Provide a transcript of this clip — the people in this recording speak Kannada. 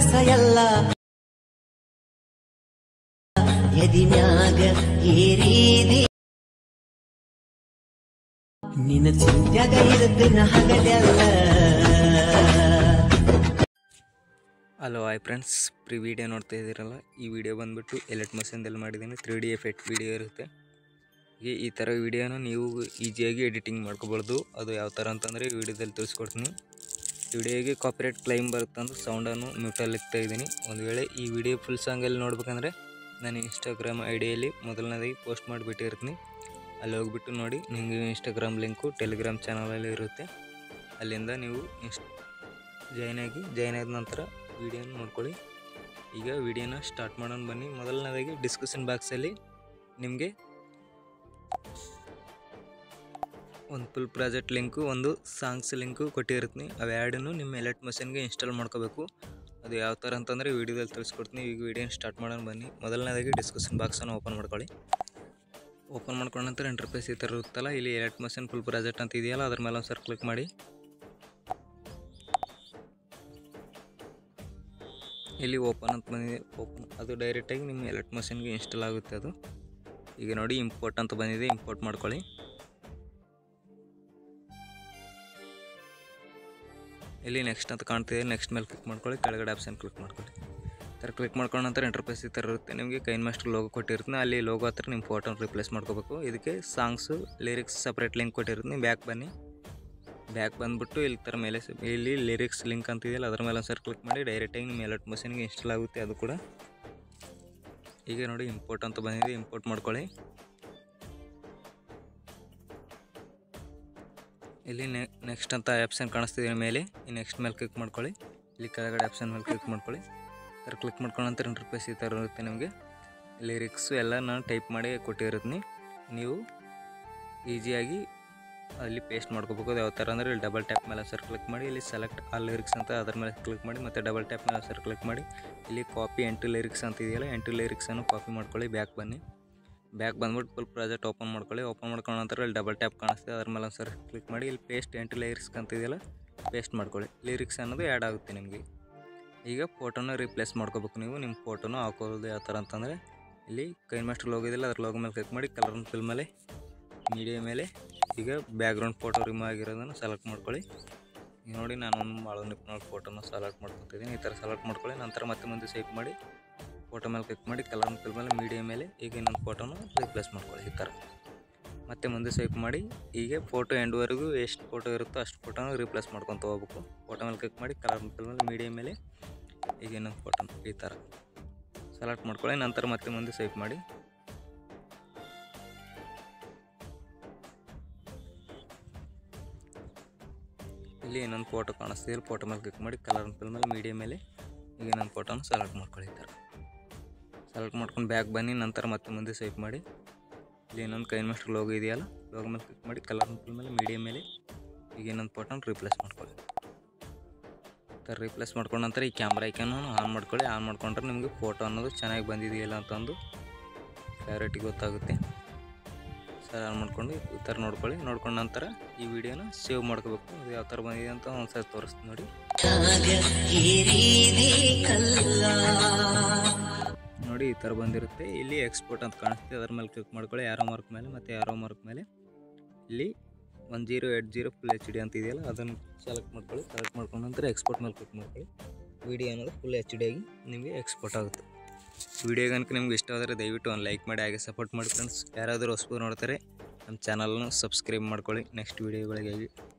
ಕನಸ ಎಲ್ಲ ಎದಿಮ್ಯಾಗ ಏರೀದಿ ನಿನ್ನ ಚಿಂತ್ಯಾಗ ಇರುತ್ತಿನ ಹಗಲೆಲ್ಲ ಹಲೋ ಹಾಯ್ ಫ್ರೆಂಡ್ಸ್ ಪ್ರಿ ವಿಡಿಯೋ ನೋಡ್ತಾ ಇದ್ದೀರಲ್ಲ ಈ ವಿಡಿಯೋ ಬಂದುಬಿಟ್ಟು ಎಲೆಟ್ ಮಷೀನ್ದಲ್ಲಿ ಮಾಡಿದ್ದೀನಿ ತ್ರೀ ಡಿ ಎಫೆಕ್ಟ್ ವಿಡಿಯೋ ಇರುತ್ತೆ ಈ ಈ ಥರ ವಿಡಿಯೋನ ನೀವು ಈಸಿಯಾಗಿ ಎಡಿಟಿಂಗ್ ಮಾಡ್ಕೊಬಾರ್ದು ಅದು ಯಾವ ಥರ ಅಂತಂದರೆ ಈ ವಿಡಿಯೋದಲ್ಲಿ ತಿಳಿಸ್ಕೊಡ್ತೀನಿ ವಿಡಿಯೋಗೆ ಕಾಪಿರೈಟ್ ಕ್ಲೈಮ್ ಬರುತ್ತೆ ಅಂತ ಸೌಂಡನ್ನು ಮ್ಯೂಟಲ್ಲಿ ಇಕ್ತಾ ಇದ್ದೀನಿ ಒಂದು ವೇಳೆ ಈ ವಿಡಿಯೋ ಫುಲ್ ಸಾಂಗಲ್ಲಿ ನೋಡ್ಬೇಕಂದ್ರೆ ನಾನು ಇನ್ಸ್ಟಾಗ್ರಾಮ್ ಐ ಡಿಯಲ್ಲಿ ಮೊದಲನೇದಾಗಿ ಪೋಸ್ಟ್ ಮಾಡಿಬಿಟ್ಟಿರ್ತೀನಿ ಅಲ್ಲಿ ಹೋಗ್ಬಿಟ್ಟು ನೋಡಿ ನಿಮಗೆ ಇನ್ಸ್ಟಾಗ್ರಾಮ್ ಲಿಂಕು ಟೆಲಿಗ್ರಾಮ್ ಚಾನಲಲ್ಲಿ ಇರುತ್ತೆ ಅಲ್ಲಿಂದ ನೀವು ಇನ್ಸ್ಟ್ ಜಾಯ್ನ್ ಆಗಿ ಜಾಯ್ನ್ ಆದ ನಂತರ ವಿಡಿಯೋನ ನೋಡ್ಕೊಳ್ಳಿ ಈಗ ವಿಡಿಯೋನ ಸ್ಟಾರ್ಟ್ ಮಾಡೋಣ ಬನ್ನಿ ಮೊದಲನೇದಾಗಿ ಡಿಸ್ಕಷನ್ ಬಾಕ್ಸಲ್ಲಿ ನಿಮಗೆ ಒಂದು ಫುಲ್ ಪ್ರಾಜೆಕ್ಟ್ ಲಿಂಕು ಒಂದು ಸಾಂಗ್ಸ್ ಲಿಂಕು ಕೊಟ್ಟಿರ್ತೀನಿ ಅವೆರಡನ್ನು ನಿಮ್ಮ ಎಲೆಟ್ ಮಷನ್ಗೆ ಇನ್ಸ್ಟಾಲ್ ಮಾಡ್ಕೋಬೇಕು ಅದು ಯಾವ ಥರ ಅಂತಂದರೆ ವೀಡಿಯೋದಲ್ಲಿ ತಿಳಿಸ್ಕೊಡ್ತೀನಿ ಈಗ ವಿಡಿಯೋನ ಸ್ಟಾರ್ಟ್ ಮಾಡೋಣ ಬನ್ನಿ ಮೊದಲನೇದಾಗಿ ಡಿಸ್ಕಷನ್ ಬಾಕ್ಸನ್ನು ಓಪನ್ ಮಾಡ್ಕೊಳ್ಳಿ ಓಪನ್ ಮಾಡ್ಕೊಂಡ ನಂತರ ಇಂಟರ್ಫೇಸ್ ಈ ಥರ ಇರುತ್ತಲ್ಲ ಇಲ್ಲಿ ಎಲೆಟ್ ಮಷನ್ ಫುಲ್ ಪ್ರಾಜೆಕ್ಟ್ ಅಂತ ಇದೆಯಲ್ಲ ಅದ್ರ ಮೇಲೆ ಒಂದು ಸರ್ ಕ್ಲಿಕ್ ಮಾಡಿ ಇಲ್ಲಿ ಓಪನ್ ಅಂತ ಬಂದಿದೆ ಓಪನ್ ಅದು ಡೈರೆಕ್ಟಾಗಿ ನಿಮ್ಮ ಎಲೆಕ್ಟ್ ಮಷಿನ್ಗೆ ಇನ್ಸ್ಟಾಲ್ ಆಗುತ್ತೆ ಅದು ಈಗ ನೋಡಿ ಇಂಪೋರ್ಟ್ ಅಂತ ಬಂದಿದೆ ಇಂಪೋರ್ಟ್ ಮಾಡ್ಕೊಳ್ಳಿ ಇಲ್ಲಿ ನೆಕ್ಸ್ಟ್ ಅಂತ ಕಾಣ್ತಿದೆ ನೆಕ್ಸ್ಟ್ ಮೇಲೆ ಕ್ಲಿಕ್ ಮಾಡ್ಕೊಳ್ಳಿ ಕೆಳಗಡೆ ಆಪ್ಷನ್ ಕ್ಲಿಕ್ ಮಾಡ್ಕೊಳ್ಳಿ ಈ ಥರ ಕ್ಲಿಕ್ ಮಾಡ್ಕೊಂಡ ನಂತರ ಇಂಟರ್ಫೇಸ್ ಈ ಥರ ಇರುತ್ತೆ ನಿಮಗೆ ಕೈನ್ ಮಾಸ್ಟರ್ ಲೋಗೋ ಕೊಟ್ಟಿರ್ತೀನಿ ಅಲ್ಲಿ ಲೋಗೋ ಹತ್ರ ನಿಮ್ಮ ಫೋಟೋನ ರಿಪ್ಲೇಸ್ ಮಾಡ್ಕೋಬೇಕು ಇದಕ್ಕೆ ಸಾಂಗ್ಸು ಲಿರಿಕ್ಸ್ ಸಪ್ರೇಟ್ ಲಿಂಕ್ ಕೊಟ್ಟಿರ್ತೀನಿ ಬ್ಯಾಕ್ ಬನ್ನಿ ಬ್ಯಾಕ್ ಬಂದುಬಿಟ್ಟು ಇಲ್ಲಿ ಥರ ಮೇಲೆ ಸ- ಇಲ್ಲಿ ಲಿರಿಕ್ಸ್ ಲಿಂಕ್ ಅಂತ ಇದೆಯಲ್ಲ ಅದ್ರ ಮೇಲೆ ಒಂದ್ಸರಿ ಕ್ಲಿಕ್ ಮಾಡಿ ಡೈರೆಕ್ಟಾಗಿ ನಿಮ್ಮ ಎಲೆಕ್ಟ್ ಮಷಿನ್ಗೆ ಇನ್ಸ್ಟಾಲ್ ಆಗುತ್ತೆ ಅದು ಕೂಡ ಈಗ ನೋಡಿ ಇಂಪೋರ್ಟ್ ಅಂತ ಬಂದಿದೆ ಇಂಪೋರ್ಟ್ ಮಾಡ್ಕೊಳ್ಳಿ ಇಲ್ಲಿ ನೆಕ್ಸ್ಟ್ ಅಂತ ಆಪ್ಷನ್ ಕಾಣಿಸ್ತಿದೆ ಮೇಲೆ ಈ ನೆಕ್ಸ್ಟ್ ಮೇಲೆ ಕ್ಲಿಕ್ ಮಾಡ್ಕೊಳ್ಳಿ ಇಲ್ಲಿ ಕೆಳಗಡೆ ಆಪ್ಷನ್ ಮೇಲೆ ಕ್ಲಿಕ್ ಮಾಡ್ಕೊಳ್ಳಿ ಈ ಥರ ಕ್ಲಿಕ್ ಮಾಡ್ಕೊಂಡ ನಂತರ ಇಂಟರ್ಫೇಸ್ ಈ ಥರ ಇರುತ್ತೆ ನಿಮಗೆ ಲಿರಿಕ್ಸು ಎಲ್ಲ ನಾನು ಟೈಪ್ ಮಾಡಿ ಕೊಟ್ಟಿರ್ತೀನಿ ನೀವು ಈಸಿಯಾಗಿ ಅಲ್ಲಿ ಪೇಸ್ಟ್ ಮಾಡ್ಕೋಬೇಕು ಅದು ಯಾವ ಥರ ಅಂದರೆ ಇಲ್ಲಿ ಡಬಲ್ ಟ್ಯಾಪ್ ಮೇಲೆ ಸರ್ ಕ್ಲಿಕ್ ಮಾಡಿ ಇಲ್ಲಿ ಸೆಲೆಕ್ಟ್ ಆ ಲಿರಿಕ್ಸ್ ಅಂತ ಅದ್ರ ಮೇಲೆ ಕ್ಲಿಕ್ ಮಾಡಿ ಮತ್ತು ಡಬಲ್ ಟ್ಯಾಪ್ ಮೇಲೆ ಸರ್ ಕ್ಲಿಕ್ ಮಾಡಿ ಇಲ್ಲಿ ಕಾಪಿ ಎಂಟು ಲಿರಿಕ್ಸ್ ಅಂತ ಇದೆಯಲ್ಲ ಎಂಟು ಲಿರಿಕ್ಸನ್ನು ಕಾಪಿ ಮಾಡ್ಕೊಳ್ಳಿ ಬ್ಯಾಕ್ ಬನ್ನಿ ಬ್ಯಾಕ್ ಬಂದ್ಬಿಟ್ಟು ಫುಲ್ ಪ್ರಾಜೆಕ್ಟ್ ಓಪನ್ ಮಾಡ್ಕೊಳ್ಳಿ ಓಪನ್ ಮಾಡ್ಕೊಂಡ ನಂತರ ಇಲ್ಲಿ ಡಬಲ್ ಟ್ಯಾಪ್ ಕಾಣಿಸ್ತದೆ ಅದ್ರ ಮೇಲೆ ಸರ್ ಕ್ಲಿಕ್ ಮಾಡಿ ಇಲ್ಲಿ ಪೇಸ್ಟ್ ಎಂಟು ಲಿರಿಕ್ಸ್ ಅಂತ ಇದೆಯಲ್ಲ ಪೇಸ್ಟ್ ಮಾಡ್ಕೊಳ್ಳಿ ಲಿರಿಕ್ಸ್ ಅನ್ನೋದು ಆ್ಯಡ್ ಆಗುತ್ತೆ ನಿಮಗೆ ಈಗ ಫೋಟೋನ ರಿಪ್ಲೇಸ್ ಮಾಡ್ಕೋಬೇಕು ನೀವು ನಿಮ್ಮ ಫೋಟೋನ ಹಾಕೋದು ಯಾವ ಥರ ಅಂತಂದರೆ ಇಲ್ಲಿ ಕೈ ಮಾಸ್ಟರ್ ಲೋಗೋ ಇದೆಯಲ್ಲ ಅದ್ರ ಲೋಗೋ ಮೇಲೆ ಕ್ಲಿಕ್ ಮಾಡಿ ಕಲರ್ ಫಿಲ್ ಮೇಲೆ ಮೀಡಿಯಾ ಮೇಲೆ ಈಗ ಬ್ಯಾಕ್ಗ್ರೌಂಡ್ ಫೋಟೋ ರಿಮೂವ್ ಆಗಿರೋದನ್ನು ಸೆಲೆಕ್ಟ್ ಮಾಡ್ಕೊಳ್ಳಿ ಈಗ ನೋಡಿ ನಾನು ಒಂದು ಭಾಳ ನಿಪ್ನೋಳ ಫೋಟೋನ ಸೆಲೆಕ್ಟ್ ಮಾಡ್ಕೊತಿದ್ದೀನಿ ಈ ಥರ ಸೆಲೆಕ್ಟ್ ಮಾಡ್ಕೊಳ್ಳಿ ನಂತರ ಮತ್ತೆ ಮುಂದೆ ಸೇವ್ ಮಾಡಿ ಫೋಟೋ ಮೇಲೆ ಕ್ಲಿಕ್ ಮಾಡಿ ಕಲರ್ ಫಿಲ್ ಮೇಲೆ ಮೀಡಿಯಾ ಮೇಲೆ ಈಗ ಇನ್ನೊಂದು ಫೋಟೋನ ರಿಪ್ಲೇಸ್ ಮಾಡ್ಕೊಳ್ಳಿ ಈ ಥರ ಮತ್ತೆ ಮುಂದೆ ಸ್ವೈಪ್ ಮಾಡಿ ಈಗ ಫೋಟೋ ಎಂಡ್ವರೆಗೂ ಎಷ್ಟು ಫೋಟೋ ಇರುತ್ತೋ ಅಷ್ಟು ಫೋಟೋನ ರಿಪ್ಲೇಸ್ ಮಾಡ್ಕೊತ ಹೋಗ್ಬೇಕು ಫೋಟೋ ಮೇಲೆ ಕ್ಲಿಕ್ ಮಾಡಿ ಕಲರ್ ಫಿಲ್ ಮೇಲೆ ಮೀಡಿಯಾ ಮೇಲೆ ಈಗ ಇನ್ನೊಂದು ಫೋಟೋ ಈ ಥರ ಸೆಲೆಕ್ಟ್ ಮಾಡ್ಕೊಳ್ಳಿ ನಂತರ ಮತ್ತೆ ಮುಂದೆ ಸ್ವೈಪ್ ಮಾಡಿ ಇಲ್ಲಿ ಇನ್ನೊಂದು ಫೋಟೋ ಕಾಣಿಸ್ತಿದೆ ಫೋಟೋ ಮೇಲೆ ಕ್ಲಿಕ್ ಮಾಡಿ ಕಲರ್ ಫಿಲ್ ಮೇಲೆ ಮೀಡಿಯಾ ಮೇಲೆ ಈಗ ಇನ್ನೊಂದು ಫೋಟೋನ ಸೆಲೆಕ್ಟ್ ಮಾಡ್ಕೊಳ್ಳಿ ಈ ಥರ ಸೆಲೆಕ್ಟ್ ಮಾಡ್ಕೊಂಡು ಬ್ಯಾಕ್ ಬನ್ನಿ ನಂತರ ಮತ್ತೆ ಮುಂದೆ ಸ್ವೈಪ್ ಮಾಡಿ ಇಲ್ಲಿ ಇನ್ನೊಂದು ಕೈ ಮಾಸ್ಟರ್ ಲೋಗೋ ಇದೆಯಲ್ಲ ಲೋಗೋ ಮೇಲೆ ಕ್ಲಿಕ್ ಮಾಡಿ ಕಲರ್ ಫಿಲ್ ಮೇಲೆ ಮೀಡಿಯಾ ಮೇಲೆ ಈಗ ಇನ್ನೊಂದು ಫೋಟೋನ ರಿಪ್ಲೇಸ್ ಮಾಡ್ಕೊಳ್ಳಿ ಈ ಥರ ರಿಪ್ಲೇಸ್ ಮಾಡ್ಕೊಂಡ ನಂತರ ಈ ಕ್ಯಾಮ್ರಾ ಐಕನ್ನು ಆನ್ ಮಾಡ್ಕೊಳ್ಳಿ ಆನ್ ಮಾಡ್ಕೊಂಡ್ರೆ ನಿಮಗೆ ಫೋಟೋ ಅನ್ನೋದು ಚೆನ್ನಾಗಿ ಬಂದಿದೆಯಲ್ಲ ಅಂತಂದು ಕ್ಲಾರಿಟಿ ಗೊತ್ತಾಗುತ್ತೆ ಸರ್ ಆನ್ ಮಾಡ್ಕೊಂಡು ಈ ಥರ ನೋಡ್ಕೊಳ್ಳಿ ನೋಡ್ಕೊಂಡ ನಂತರ ಈ ವಿಡಿಯೋನ ಸೇವ್ ಮಾಡ್ಕೋಬೇಕು ಅದು ಯಾವ ಥರ ಬಂದಿದೆ ಅಂತ ಒಂದ್ಸರಿ ತೋರಿಸ್ತೀನಿ ನೋಡಿ ಏರೀದಿ ಕಲ್ಲ ನೋಡಿ ಈ ಥರ ಬಂದಿರುತ್ತೆ ಇಲ್ಲಿ ಎಕ್ಸ್ಪೋರ್ಟ್ ಅಂತ ಕಾಣಿಸುತ್ತೆ ಅದ್ರ ಮೇಲೆ ಕ್ಲಿಕ್ ಮಾಡ್ಕೊಳ್ಳಿ ಯಾರೋ ಮಾರ್ಕ್ ಮೇಲೆ ಮತ್ತು ಯಾರೋ ಮಾರ್ಕ್ ಮೇಲೆ ಇಲ್ಲಿ one zero eight zero full H D ಅಂತ ಇದೆಯಲ್ಲ ಅದನ್ನು ಸೆಲೆಕ್ಟ್ ಮಾಡ್ಕೊಳ್ಳಿ ಸೆಲೆಕ್ಟ್ ಮಾಡ್ಕೊಂಡ ನಂತರ ಎಕ್ಸ್ಪೋರ್ಟ್ ಮೇಲೆ ಕ್ಲಿಕ್ ಮಾಡ್ಕೊಳ್ಳಿ ವಿಡಿಯೋ ಅನ್ನೋದು ಫುಲ್ ಎಚ್ ಡಿ ಆಗಿ ನಿಮಗೆ ಎಕ್ಸ್ಪೋರ್ಟ್ ಆಗುತ್ತೆ ವಿಡಿಯೋ ಕనుక ನಿಮ್ಗೆ ಇಷ್ಟ ಆದರೆ ದಯವಿಟ್ಟು ಒಂದು ಲೈಕ್ ಮಾಡಿ ಹಾಗೆ ಸಪೋರ್ಟ್ ಮಾಡಿ ಫ್ರೆಂಡ್ಸ್ ಯಾರಾದರೂ ಹೊಸಬರು ನೋಡ್ತಾರೆ ನಮ್ಮ ಚಾನಲ್ನ ಸಬ್ಸ್ಕ್ರೈಬ್ ಮಾಡ್ಕೊಳ್ಳಿ ನೆಕ್ಸ್ಟ್ ವೀಡಿಯೋಗಳಿಗಾಗಿ